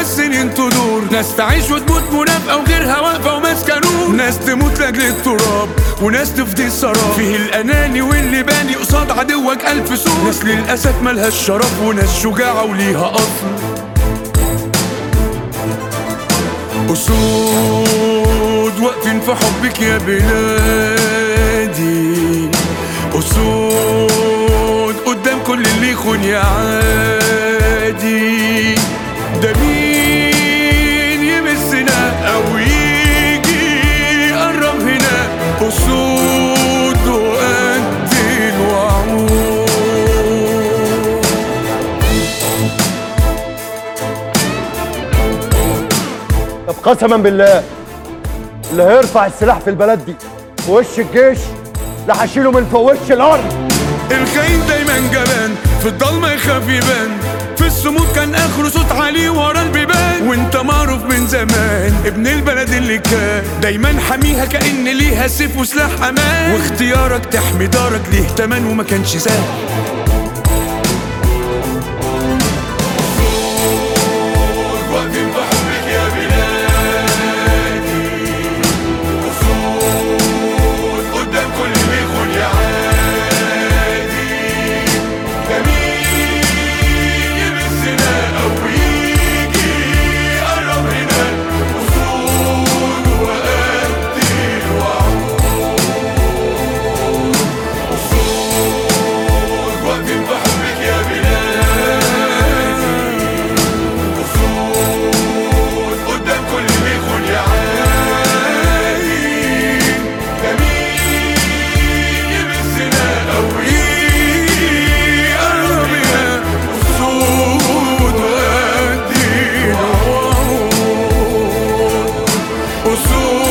السنين تدور ناس تعيش وتموت منافقة وغيرها واقفة وماسكة نور ناس تموت لاجل التراب وناس تفدي السراب فيه الأناني واللي باني قصاد عدوك ألف سور ناس للأسف ملهاش شرف وناس شجاعة وليها أصل أسود واقفين في حبك يا بلادي أسود قدام كل اللي يخون يا عادي ده مين يمسنا أو يجي يقرب هنا أسود وقد الوعود طب قسما بالله اللي هيرفع السلاح في البلد دي في وش الجيش لا هشيله من فوق وش الارض الخاين دايما جبان في الضلمة يخاف يبان في الصمود كان اخره صوت عالي ورا البيبان وانت معروف من زمان ابن البلد اللي كان دايما حاميها كأن ليها سيف وسلاح امان واختيارك تحمي دارك ليه تمن وما كانش سهل واقفين بحبك يا بلادي أسود قدام كل اللي يخون يا عادي ده مين يمسنا أو يجي يقرب هنا أسود وقد الوعود أسود واقفين بحبك يا بلادي أسود قدام كل اللي يخون يا عادي ده مين يمسنا أو يجي يقرب هنا أسود وقد الوعود أسود